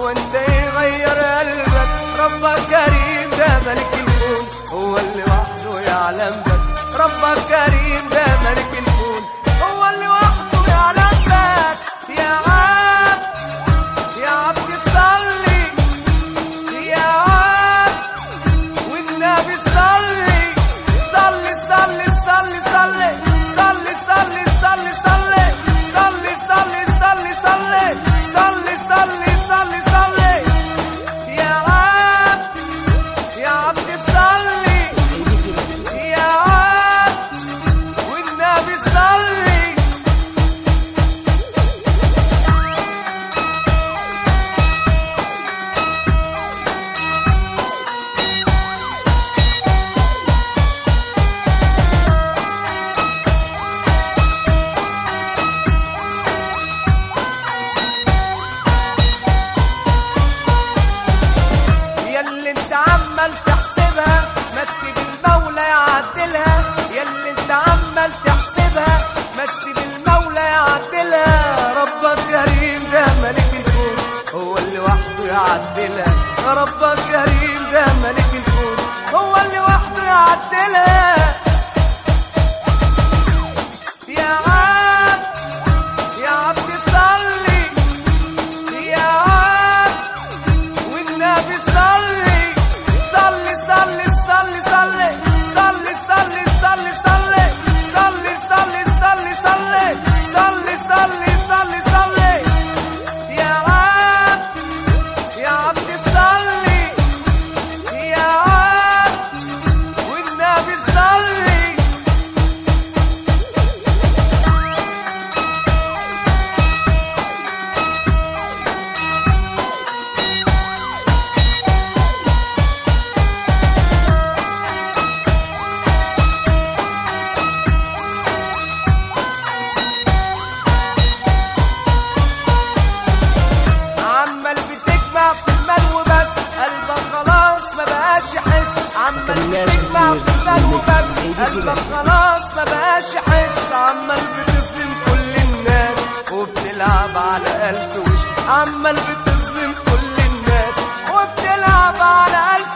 هو انت يغير قلبك ربك كريم ده ملك الكون هو اللي وحده يعلم بك ربك كريم ده ملك الكون هو اللي وحده يعلم بك يا عبد يا عبد صلي يا عبد والنبي صلي صلي صلي صلي صلي صلي صلي صلي صلي صلي صلي صلي صلي صلي صلي صلي صلي يا عبد يا عبد صلي يا عبد والنبي صلي ياللي انت عمال تحسبها ما تسيب المولى يعدلها ياللي انت عمال تحسبها ما تسيب المولى يعدلها ربك كريم ده ملك الكون هو اللي وحده يعدلها ربك كريم ده ملك الكون هو اللي وحده يعدلها يا عبد يا عبد صلي يا عبد والنبي صلي صلي صلي صلي صلي صلي صلي صلي صلي صلي صلي صلي صلي صلي صلي صلي صلي يا عبد يا عبد صلي يا عبد والنبي صلي عمال بتجمع في المال وبس قلبك خلاص ما بقاش يحس عمال الناس بتجمع في كتير المال وبس هيديك قلبك كده. خلاص ما بقاش يحس عمال بتظلم كل الناس وبتلعب على ألف وش عمال بتظلم كل الناس وبتلعب على ألف